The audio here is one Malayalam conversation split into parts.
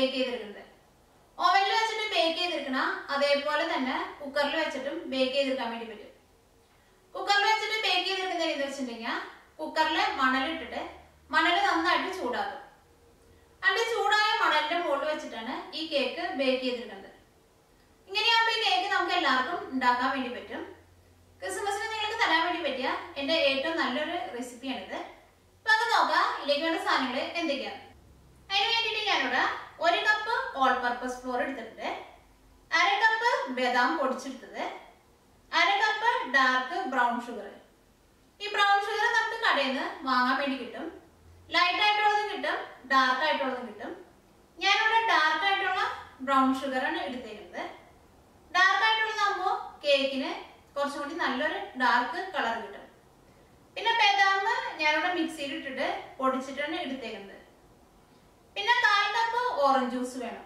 ബേക്ക് ചെയ്തെടുക്കുന്നത് ഓവനിൽ വെച്ചിട്ട് ബേക്ക് ചെയ്തെടുക്കണ അതേപോലെ തന്നെ കുക്കറിൽ വെച്ചിട്ടും ബേക്ക് ചെയ്തെടുക്കാൻ വേണ്ടി പറ്റും കുക്കറിൽ വെച്ചിട്ട് ബേക്ക് ചെയ്തെടുക്കുന്നത് എന്ന് വെച്ചിട്ടുണ്ടെങ്കിൽ കുക്കറിൽ മണലിട്ടിട്ട് മണൽ നന്നായിട്ട് ചൂടാക്കും അതിന്റെ ചൂടായ മണലിന്റെ മുകളിൽ വെച്ചിട്ടാണ് ഈ കേക്ക് ബേക്ക് ചെയ്തെടുക്കുന്നത് ഇങ്ങനെയാകുമ്പോൾ ഈ കേക്ക് നമുക്ക് എല്ലാവർക്കും ഉണ്ടാക്കാൻ വേണ്ടി പറ്റും ക്രിസ്മസിന് നിങ്ങൾക്ക് തരാൻ വേണ്ടി പറ്റിയ എന്റെ ഏറ്റവും നല്ലൊരു റെസിപ്പിയാണിത് അപ്പൊ അത് നോക്കാം ഇതിലേക്ക് വേണ്ട സാധനങ്ങൾ എന്തൊക്കെയാണ് അതിന് വേണ്ടിയിട്ട് ഞാനിവിടെ ഒരു കപ്പ് ഓൾ പർപ്പസ് ഫ്ലോർ എടുത്തിട്ടുണ്ട് അര കപ്പ് ബദാം പൊടിച്ചെടുത്തത് അര കപ്പ് ഡാർക്ക് ബ്രൗൺ ഷുഗർ ഈ ബ്രൗൺ ഷുഗർ നമുക്ക് കടയിൽ നിന്ന് വാങ്ങാൻ വേണ്ടി കിട്ടും ലൈറ്റ് ആയിട്ടുള്ളതും കിട്ടും ഡാർക്ക് ആയിട്ടുള്ളതും കിട്ടും ഞാനിവിടെ ഡാർക്ക് ആയിട്ടുള്ള ബ്രൗൺ ഷുഗറാണ് എടുത്തേക്കുന്നത് ഡാർക്ക് ആയിട്ടുള്ളതാകുമ്പോൾ കേക്കിന് കുറച്ചും കൂടി നല്ലൊരു ഡാർക്ക് കളർ കിട്ടും പിന്നെ ബദാം ഞാനിവിടെ മിക്സിയിൽ ഇട്ടിട്ട് പൊടിച്ചിട്ടാണ് എടുത്തേക്കുന്നത് പിന്നെ കാൽ കപ്പ് ഓറഞ്ച് ജ്യൂസ് വേണം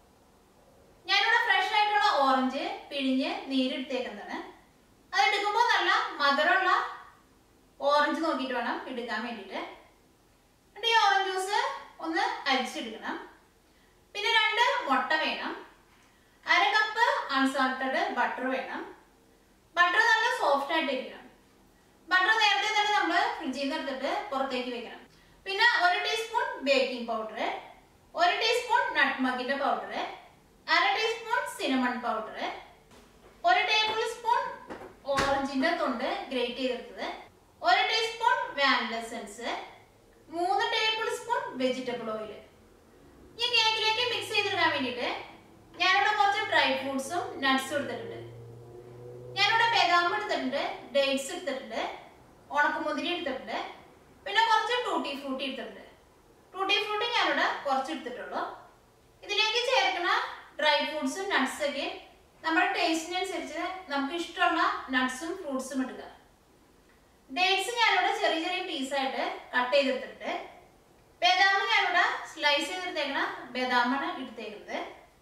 ഞാനിവിടെ ഫ്രഷ് ആയിട്ടുള്ള ഓറഞ്ച് പിഴിഞ്ഞ് നീരെടുത്തേക്കുന്നതാണ് അത് എടുക്കുമ്പോൾ നല്ല മധുരമുള്ള ഓറഞ്ച് നോക്കിയിട്ട് വേണം എടുക്കാൻ വേണ്ടിയിട്ട് എന്നിട്ട് ഈ ഓറഞ്ച് ജ്യൂസ് ഒന്ന് അരിച്ചെടുക്കണം പിന്നെ രണ്ട് മുട്ട വേണം അര കപ്പ് അൺസാൾട്ടഡ് ബട്ടർ വേണം ബട്ടർ നല്ല സോഫ്റ്റ് ആയിട്ട് ഇരിക്കണം ബട്ടർ നേരത്തെ തന്നെ നമ്മൾ ഫ്രിഡ്ജിൽ നിന്ന് എടുത്തിട്ട് പുറത്തേക്ക് വെക്കണം പിന്നെ ഒരു ടീസ്പൂൺ ബേക്കിംഗ് പൗഡർ ഒരു ടീസ്പൂൺ നട്ട്മഗിന്റെ പൗഡർ അര ടീസ്പൂൺ സിനമൺ പൗഡർ ഒരു ടേബിൾ സ്പൂൺ ഓറഞ്ചിന്റെ തൊണ്ട് ഗ്രേറ്റ് ചെയ്തെടുത്തത് ഒരു ടീസ്പൂൺ വാനില എസൻസ് മൂന്ന് ടേബിൾ സ്പൂൺ വെജിറ്റബിൾ ഓയിൽ ഈ കേക്കിലേക്ക് മിക്സ് ചെയ്തെടുക്കാൻ വേണ്ടിയിട്ട് ഞാനിവിടെ കുറച്ച് ഡ്രൈ ഫ്രൂട്ട്സും നട്ട്സും എടുത്തിട്ടുണ്ട് ഞാനിവിടെ ബദാം എടുത്തിട്ടുണ്ട് ഡേറ്റ്സ് എടുത്തിട്ടുണ്ട് ഉണക്കമുന്തിരി എടുത്തിട്ടുണ്ട് പിന്നെ കുറച്ച് ടൂട്ടി ഫ്രൂട്ടി എടുത്തിട്ടുണ്ട് ടൂട്ടി ഫ്രൂട്ടി ഞാനിവിടെ കുറച്ച് എടുത്തിട്ടുള്ളൂ ഇതിലേക്ക് ചേർക്കുന്ന ഡ്രൈ ഫ്രൂട്ട്സും നട്ട്സ് ഒക്കെ നമ്മുടെ ടേസ്റ്റിനനുസരിച്ച് നമുക്ക് ഇഷ്ടമുള്ള നട്ട്സും ഫ്രൂട്ട്സും എടുക്കുക ഡേറ്റ്സ് ഞാനിവിടെ ചെറിയ ചെറിയ പീസായിട്ട് കട്ട് ചെയ്തെടുത്തിട്ടുണ്ട് ബദാം ഞാനിവിടെ സ്ലൈസ് ചെയ്തെടുത്തേക്കണ ബദാമാണ് എടുത്തേക്കുന്നത്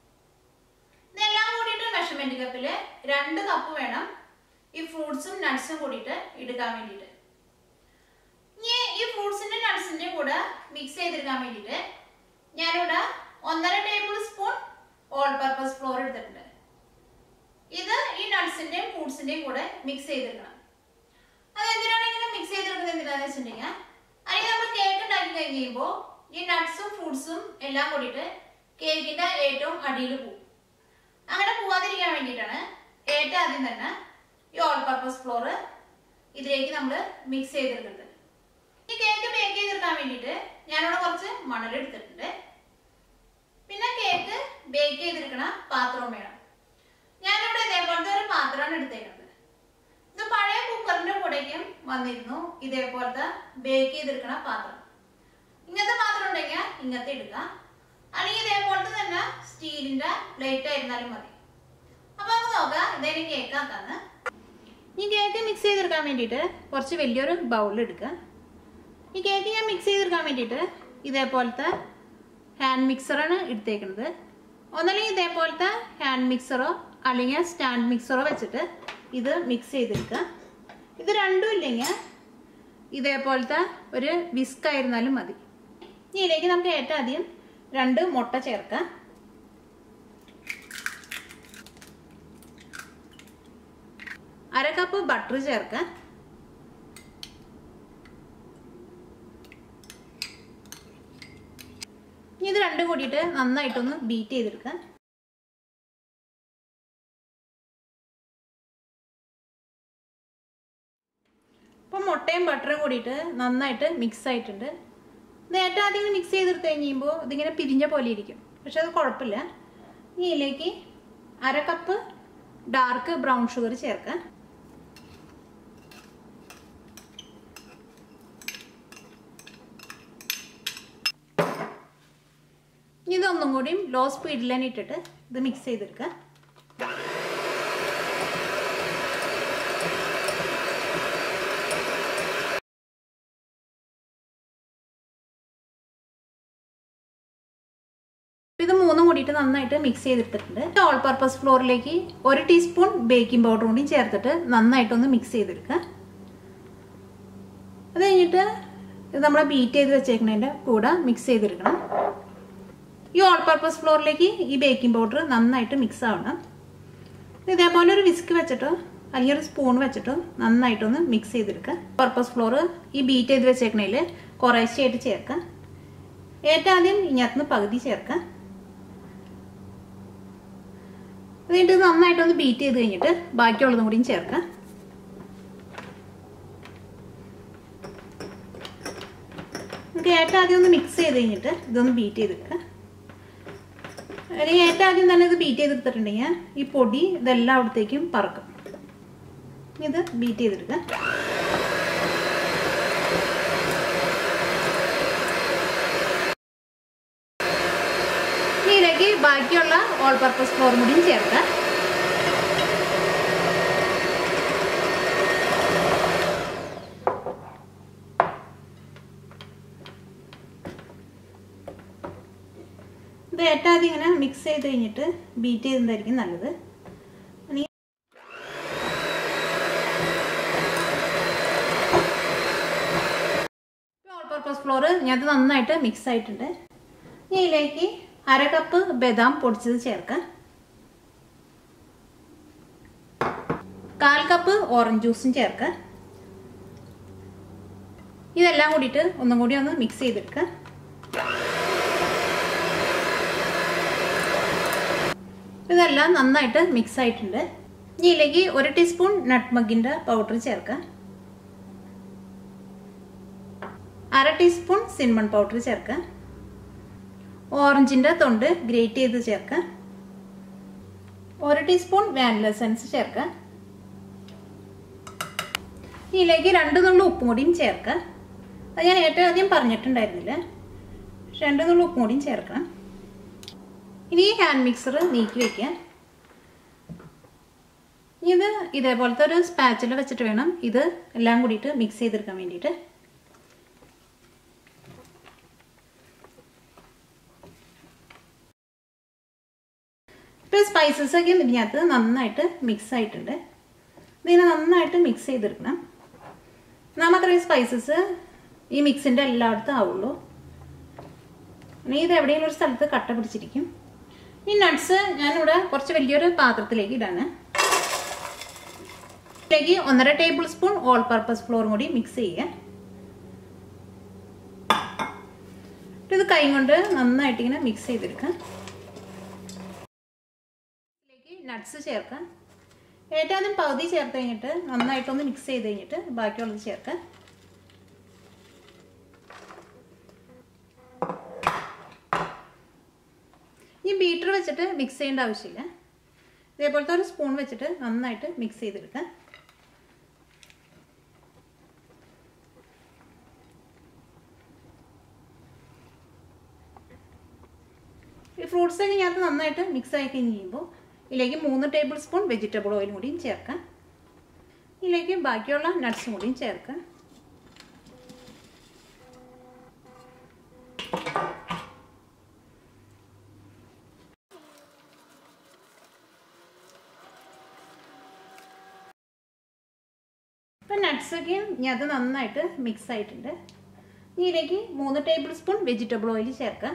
ഇതെല്ലാം കൂടിയിട്ട് മെഷർമെന്റ് കപ്പില് രണ്ട് കപ്പ് വേണം ഈ ഫ്രൂട്ട്സും നട്ട്സും കൂടിയിട്ട് എടുക്കാൻ വേണ്ടിയിട്ട് ഇനി ഈ ഫ്രൂട്ട്സിന്റെ നട്ട്സിന്റെ കൂടെ മിക്സ് ചെയ്തെടുക്കാൻ വേണ്ടിയിട്ട് ഞാനിവിടെ ഒന്നര tablespoon all purpose flour എടുത്തിട്ടുണ്ട് ഇത് ഈ നട്ട്സിന്റെയും ഫ്രൂട്ട്സിന്റെയും കൂടെ മിക്സ് ചെയ്തെടുക്കണം അത് എന്തിനാണ് ഇങ്ങനെ മിക്സ് ചെയ്തെടുക്കുന്നത് എന്തിനാന്ന് വെച്ചിട്ടുണ്ടെങ്കിൽ അല്ലെങ്കിൽ നമ്മൾ കേക്ക് ഉണ്ടാക്കി കഴിഞ്ഞ് കഴിയുമ്പോൾ ഈ നട്ട്സും ഫ്രൂട്ട്സും എല്ലാം കൂടിയിട്ട് കേക്കിന്റെ ഏറ്റവും അടിയിൽ പോകും അങ്ങനെ പോവാതിരിക്കാൻ വേണ്ടിയിട്ടാണ് ഏറ്റവും ആദ്യം തന്നെ ഈ ഓൾ പർപ്പസ് ഫ്ലോർ ഇതിലേക്ക് നമ്മൾ മിക്സ് ചെയ്തെടുക്കുന്നത് ഈ കേക്ക് ബേക്ക് ചെയ്തെടുക്കാൻ വേണ്ടിയിട്ട് ഞാനിവിടെ കുറച്ച് മണൽ എടുത്തിട്ടുണ്ട് പിന്നെ കേക്ക് ബേക്ക് ചെയ്തെടുക്കണ പാത്രവും വേണം ഞാനിവിടെ ഇതേപോലത്തെ ഒരു പാത്രമാണ് എടുത്തേക്കുന്നത് ഇത് പഴയ കുക്കറിന്റെ കൂടെയും വന്നിരുന്നു ഇതേപോലത്തെ ബേക്ക് ചെയ്തെടുക്കണ പാത്രം ഇങ്ങനത്തെ പാത്രം ഉണ്ടെങ്കിൽ ഇങ്ങനത്തെ എടുക്കാം അല്ലെങ്കിൽ ഇതേപോലത്തെ തന്നെ സ്റ്റീലിന്റെ പ്ലേറ്റ് ആയിരുന്നാലും മതി അപ്പൊ നമുക്ക് നോക്കാം ഇതേലും കേക്കാക്കാന്ന് ഈ കേക്ക് മിക്സ് ചെയ്തെടുക്കാൻ വേണ്ടിയിട്ട് കുറച്ച് വലിയൊരു ബൗൾ എടുക്കുക ഈ കേക്ക് ഞാൻ മിക്സ് ചെയ്തെടുക്കാൻ വേണ്ടിയിട്ട് ഇതേപോലത്തെ ഹാൻഡ് മിക്സറാണ് എടുത്തേക്കുന്നത് ഒന്നല്ലെങ്കിൽ ഇതേപോലത്തെ ഹാൻഡ് മിക്സറോ അല്ലെങ്കിൽ സ്റ്റാൻഡ് മിക്സറോ വെച്ചിട്ട് ഇത് മിക്സ് ചെയ്തെടുക്കുക ഇത് രണ്ടും ഇല്ലെങ്കിൽ ഇതേപോലത്തെ ഒരു വിസ്ക് ആയിരുന്നാലും മതി ഇനി ഇതിലേക്ക് നമുക്ക് ഏറ്റവും ആദ്യം രണ്ട് മുട്ട ചേർക്കാം അര കപ്പ് ബട്ടർ ചേർക്കാം ഇനി ഇത് രണ്ടും കൂടിയിട്ട് നന്നായിട്ടൊന്ന് ബീറ്റ് ചെയ്തെടുക്കാം ഇപ്പം മുട്ടയും ബട്ടറും കൂടിയിട്ട് നന്നായിട്ട് മിക്സ് ആയിട്ടുണ്ട് ഇത് ഏറ്റവും ആദ്യം മിക്സ് ചെയ്തെടുത്ത് കഴിയുമ്പോൾ ഇതിങ്ങനെ പിരിഞ്ഞ പോലെ ഇരിക്കും പക്ഷെ അത് കുഴപ്പമില്ല ഇനി ഇതിലേക്ക് അര കപ്പ് ഡാർക്ക് ബ്രൗൺ ഷുഗർ ചേർക്കാം ഇതൊന്നും കൂടിയും ലോ സ്പീഡിൽ തന്നെ ഇട്ടിട്ട് ഇത് മിക്സ് ചെയ്തെടുക്കുക ഇത് മൂന്നും കൂടിയിട്ട് നന്നായിട്ട് മിക്സ് ചെയ്തെടുത്തിട്ടുണ്ട് ഓൾ പർപ്പസ് ഫ്ലോറിലേക്ക് ഒരു ടീസ്പൂൺ ബേക്കിംഗ് പൗഡർ കൂടി ചേർത്തിട്ട് നന്നായിട്ടൊന്ന് മിക്സ് ചെയ്തെടുക്കുക അത് കഴിഞ്ഞിട്ട് ഇത് നമ്മൾ ബീറ്റ് ചെയ്ത് വെച്ചേക്കുന്നതിൻ്റെ കൂടെ മിക്സ് ചെയ്തെടുക്കണം ഈ ഓൾ പർപ്പസ് ഫ്ലോറിലേക്ക് ഈ ബേക്കിംഗ് പൗഡർ നന്നായിട്ട് മിക്സ് ആവണം ഇതേപോലെ ഒരു വിസ്ക് വെച്ചിട്ടോ അല്ലെങ്കിൽ ഒരു സ്പൂൺ വെച്ചിട്ടോ നന്നായിട്ടൊന്ന് മിക്സ് ചെയ്തെടുക്കുക പർപ്പസ് ഫ്ലോർ ഈ ബീറ്റ് ചെയ്ത് വെച്ചേക്കണേൽ കുറേശ്ശെയായിട്ട് ചേർക്കാം ഏറ്റവും ആദ്യം ഇതിനകത്തുനിന്ന് പകുതി ചേർക്കാം എന്നിട്ട് നന്നായിട്ടൊന്ന് ബീറ്റ് ചെയ്ത് കഴിഞ്ഞിട്ട് ബാക്കിയുള്ളതും കൂടിയും ചേർക്കാം നമുക്ക് ഏറ്റവും ആദ്യം ഒന്ന് മിക്സ് ചെയ്ത് കഴിഞ്ഞിട്ട് ഇതൊന്ന് ബീറ്റ് ചെയ്തെടുക്കുക അല്ലെങ്കിൽ ഏറ്റവും ആദ്യം തന്നെ ഇത് ബീറ്റ് ചെയ്തെടുത്തിട്ടുണ്ടെങ്കിൽ ഈ പൊടി ഇതെല്ലാം അവിടത്തേക്കും പറക്കും ഇത് ബീറ്റ് ചെയ്തെടുക്കുക ഇതിലേക്ക് ബാക്കിയുള്ള ഓൾ പർപ്പസ് ഫ്ലോർ കൂടിയും ചേർക്കാം ഇത് ഏറ്റവും ആദ്യം ഇങ്ങനെ മിക്സ് ചെയ്ത് കഴിഞ്ഞിട്ട് ബീറ്റ് ചെയ്യുന്നതായിരിക്കും നല്ലത് ഇനി ഓൾ പർപ്പസ് ഫ്ലോർ ഞാൻ നന്നായിട്ട് മിക്സ് ആയിട്ടുണ്ട് ഇനി ഇതിലേക്ക് അര കപ്പ് ബദാം പൊടിച്ചത് ചേർക്കാം കാൽ കപ്പ് ഓറഞ്ച് ജ്യൂസും ചേർക്കാം ഇതെല്ലാം കൂടിയിട്ട് ഒന്നും കൂടി ഒന്ന് മിക്സ് ചെയ്തെടുക്കാം ഇതെല്ലാം നന്നായിട്ട് മിക്സ് ആയിട്ടുണ്ട് ഇനി ഇതിലേക്ക് ഒരു ടീസ്പൂൺ നട്ട്മഗിൻ്റെ പൗഡർ ചേർക്കാം അര ടീസ്പൂൺ സിൻമൺ പൗഡർ ചേർക്കാം ഓറഞ്ചിൻ്റെ തൊണ്ട് ഗ്രേറ്റ് ചെയ്ത് ചേർക്കാം ഒരു ടീസ്പൂൺ വാനില എസൻസ് ചേർക്കാം ഇതിലേക്ക് രണ്ട് നുള്ളു ഉപ്പും കൂടിയും ചേർക്കാം അത് ഞാൻ ഏറ്റവും ആദ്യം പറഞ്ഞിട്ടുണ്ടായിരുന്നില്ല രണ്ട് നുള്ളു ഉപ്പും കൂടിയും ചേർക്കണം ഇനി ഈ ഹാൻഡ് മിക്സർ നീക്കി വെക്കാം ഇത് ഇതേപോലത്തെ ഒരു സ്പാച്ചിൽ വെച്ചിട്ട് വേണം ഇത് എല്ലാം കൂടിയിട്ട് മിക്സ് ചെയ്തെടുക്കാൻ വേണ്ടിയിട്ട് ഇപ്പോൾ സ്പൈസസ് ഒക്കെ ഇതിനകത്ത് നന്നായിട്ട് മിക്സ് ആയിട്ടുണ്ട് ഇതിനെ നന്നായിട്ട് മിക്സ് ചെയ്തെടുക്കണം എന്നാൽ മാത്രമേ സ്പൈസസ് ഈ മിക്സിൻ്റെ എല്ലായിടത്തും ആവുള്ളൂ ഇനി ഇത് എവിടെയെങ്കിലും ഒരു സ്ഥലത്ത് കട്ട പിടിച്ചിരിക്കും ഈ നട്ട്സ് ഞാനിവിടെ കുറച്ച് വലിയൊരു പാത്രത്തിലേക്ക് ഇടാണ് ഇതിലേക്ക് ഒന്നര ടേബിൾ സ്പൂൺ ഓൾ പർപ്പസ് ഫ്ലോറും കൂടി മിക്സ് ചെയ്യുക ഇത് കൈ കൊണ്ട് നന്നായിട്ട് ഇങ്ങനെ മിക്സ് ചെയ്തെടുക്കാം ഇതിലേക്ക് നട്ട്സ് ചേർക്കാം ഏറ്റവും ആദ്യം പകുതി ചേർത്ത് കഴിഞ്ഞിട്ട് നന്നായിട്ടൊന്ന് മിക്സ് ചെയ്ത് കഴിഞ്ഞിട്ട് ബാക്കിയുള്ളത് ചേർക്കാം ഈ ബീറ്റർ വെച്ചിട്ട് മിക്സ് ചെയ്യേണ്ട ആവശ്യമില്ല ഇതേപോലത്തെ ഒരു സ്പൂൺ വെച്ചിട്ട് നന്നായിട്ട് മിക്സ് ചെയ്തെടുക്കാം ഈ ഫ്രൂട്ട്സ് ഒക്കെ ഇതിനകത്ത് നന്നായിട്ട് മിക്സ് ആയി കഴിഞ്ഞ് കഴിയുമ്പോൾ ഇതിലേക്ക് മൂന്ന് ടേബിൾ സ്പൂൺ വെജിറ്റബിൾ ഓയിൽ കൂടിയും ചേർക്കാം ഇതിലേക്ക് ബാക്കിയുള്ള നട്ട്സും കൂടിയും ചേർക്കാം ഇപ്പം നട്ട്സൊക്കെ ഞാൻ അത് നന്നായിട്ട് മിക്സ് ആയിട്ടുണ്ട് ഇതിലേക്ക് മൂന്ന് ടേബിൾ സ്പൂൺ വെജിറ്റബിൾ ഓയിൽ ചേർക്കാം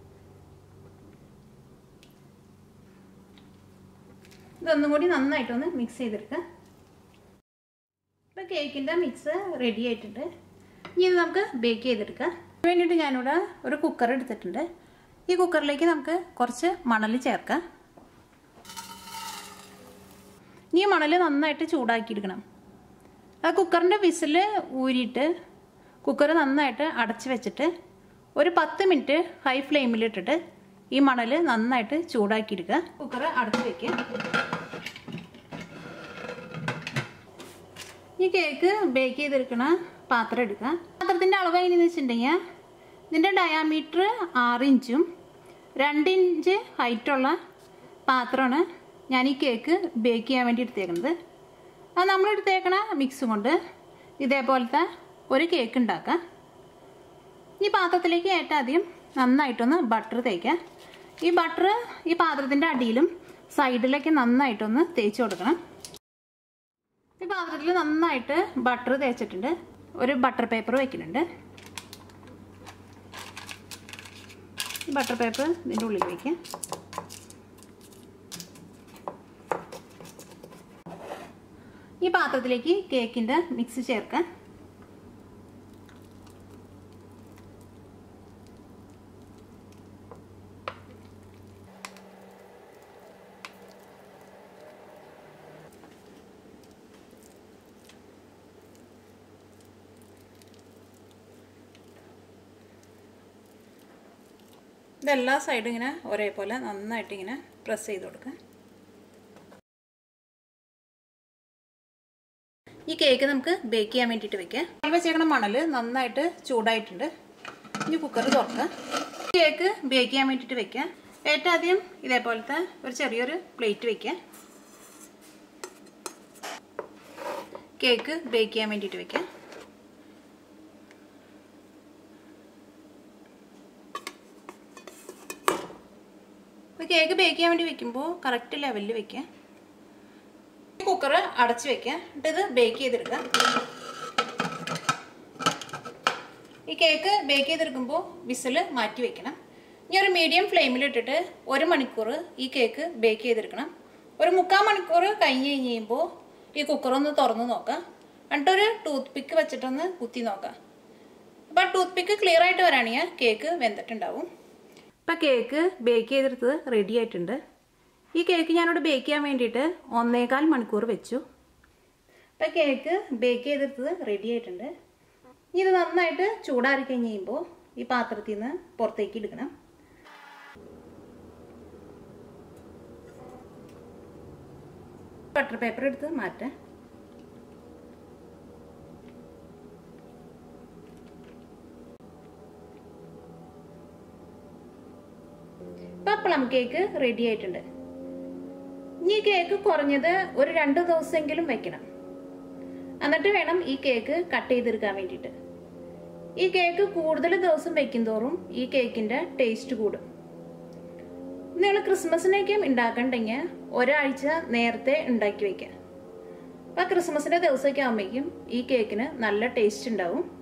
ഇതൊന്നും കൂടി നന്നായിട്ടൊന്ന് മിക്സ് ചെയ്തെടുക്കാം ഇപ്പം കേക്കിൻ്റെ മിക്സ് റെഡി ആയിട്ടുണ്ട് ഇനി ഇത് നമുക്ക് ബേക്ക് ചെയ്തെടുക്കാം അതിന് വേണ്ടിയിട്ട് ഞാനിവിടെ ഒരു കുക്കർ എടുത്തിട്ടുണ്ട് ഈ കുക്കറിലേക്ക് നമുക്ക് കുറച്ച് മണൽ ചേർക്കാം ഈ മണൽ നന്നായിട്ട് ചൂടാക്കിയെടുക്കണം ആ കുക്കറിൻ്റെ വിസിൽ ഊരിയിട്ട് കുക്കർ നന്നായിട്ട് അടച്ച് വെച്ചിട്ട് ഒരു പത്ത് മിനിറ്റ് ഹൈ ഫ്ലെയിമിലിട്ടിട്ട് ഈ മണൽ നന്നായിട്ട് ചൂടാക്കിയെടുക്കുക കുക്കർ അടച്ച് വെക്കുക ഈ കേക്ക് ബേക്ക് ചെയ്തെടുക്കണ പാത്രം എടുക്കുക പാത്രത്തിൻ്റെ അളവ് എങ്ങനെയെന്ന് വെച്ചിട്ടുണ്ടെങ്കിൽ ഇതിൻ്റെ ഡയാമീറ്റർ ആറ് ഇഞ്ചും രണ്ട് ഇഞ്ച് ഹൈറ്റുള്ള പാത്രമാണ് ഞാൻ ഈ കേക്ക് ബേക്ക് ചെയ്യാൻ വേണ്ടി എടുത്തേക്കുന്നത് അത് നമ്മൾ എടുത്തേക്കണ മിക്സ് കൊണ്ട് ഇതേപോലത്തെ ഒരു കേക്ക് ഉണ്ടാക്കാം ഈ പാത്രത്തിലേക്ക് ഏറ്റവും ആദ്യം നന്നായിട്ടൊന്ന് ബട്ടർ തേക്കാം ഈ ബട്ടർ ഈ പാത്രത്തിൻ്റെ അടിയിലും സൈഡിലൊക്കെ നന്നായിട്ടൊന്ന് തേച്ച് കൊടുക്കണം ഈ പാത്രത്തിൽ നന്നായിട്ട് ബട്ടർ തേച്ചിട്ടുണ്ട് ഒരു ബട്ടർ പേപ്പർ വെക്കുന്നുണ്ട് ഈ ബട്ടർ പേപ്പർ ഇതിൻ്റെ ഉള്ളിൽ വയ്ക്കാം ഈ പാത്രത്തിലേക്ക് കേക്കിൻ്റെ മിക്സ് ചേർക്കാം ഇതെല്ലാ സൈഡും ഇങ്ങനെ ഒരേപോലെ നന്നായിട്ട് ഇങ്ങനെ പ്രസ് ചെയ്ത് കൊടുക്കുക ഈ കേക്ക് നമുക്ക് ബേക്ക് ചെയ്യാൻ വേണ്ടിയിട്ട് വെക്കാം അതിൽ വെച്ചേക്കണ മണൽ നന്നായിട്ട് ചൂടായിട്ടുണ്ട് ഇനി കുക്കർ തുറക്കുക കേക്ക് ബേക്ക് ചെയ്യാൻ വേണ്ടിയിട്ട് വെക്കാം ഏറ്റവും ആദ്യം ഇതേപോലത്തെ ഒരു ചെറിയൊരു പ്ലേറ്റ് വെക്കാം കേക്ക് ബേക്ക് ചെയ്യാൻ വേണ്ടിയിട്ട് വെക്കാം കേക്ക് ബേക്ക് ചെയ്യാൻ വേണ്ടി വെക്കുമ്പോൾ കറക്റ്റ് ലെവലിൽ വെക്കാം കുക്കർ അടച്ച് വെക്കാം എന്നിട്ട് ഇത് ബേക്ക് ചെയ്തെടുക്കാം ഈ കേക്ക് ബേക്ക് ചെയ്തെടുക്കുമ്പോൾ വിസിൽ മാറ്റി വെക്കണം ഇനി ഒരു മീഡിയം ഫ്ലെയിമിൽ ഇട്ടിട്ട് ഒരു മണിക്കൂർ ഈ കേക്ക് ബേക്ക് ചെയ്തെടുക്കണം ഒരു മുക്കാൽ മണിക്കൂർ കഴിഞ്ഞ് കഴിഞ്ഞ് കഴിയുമ്പോൾ ഈ കുക്കറൊന്ന് തുറന്ന് നോക്കാം എന്നിട്ടൊരു ടൂത്ത് പിക്ക് വെച്ചിട്ടൊന്ന് കുത്തി നോക്കാം അപ്പോൾ ടൂത്ത് പിക്ക് ക്ലിയർ ആയിട്ട് വരാണെങ്കിൽ കേക്ക് വെന്തിട്ടുണ്ടാവും ഇപ്പം കേക്ക് ബേക്ക് ചെയ്തെടുത്തത് റെഡി ആയിട്ടുണ്ട് ഈ കേക്ക് ഞാനിവിടെ ബേക്ക് ചെയ്യാൻ വേണ്ടിയിട്ട് ഒന്നേകാൽ മണിക്കൂർ വെച്ചു ഇപ്പം കേക്ക് ബേക്ക് ചെയ്തെടുത്തത് റെഡി ആയിട്ടുണ്ട് ഇനി ഇത് നന്നായിട്ട് ചൂടാറി കഴിഞ്ഞ് കഴിയുമ്പോൾ ഈ പാത്രത്തിൽ നിന്ന് പുറത്തേക്ക് എടുക്കണം ബട്ടർ പേപ്പർ എടുത്ത് മാറ്റാം ഇപ്പം പ്ലം കേക്ക് റെഡി ആയിട്ടുണ്ട് ഇനി ഈ കേക്ക് കുറഞ്ഞത് ഒരു രണ്ട് ദിവസമെങ്കിലും വെക്കണം എന്നിട്ട് വേണം ഈ കേക്ക് കട്ട് ചെയ്തെടുക്കാൻ വേണ്ടിയിട്ട് ഈ കേക്ക് കൂടുതൽ ദിവസം വെക്കും തോറും ഈ കേക്കിന്റെ ടേസ്റ്റ് കൂടും നിങ്ങൾ ക്രിസ്മസിനൊക്കെ ഉണ്ടാക്കണ്ടെങ്കിൽ ഒരാഴ്ച നേരത്തെ ഉണ്ടാക്കി വെക്കാം അപ്പം ക്രിസ്മസിന്റെ ദിവസമൊക്കെ ആകുമ്പോഴേക്കും ഈ കേക്കിന് നല്ല ടേസ്റ്റ് ഉണ്ടാവും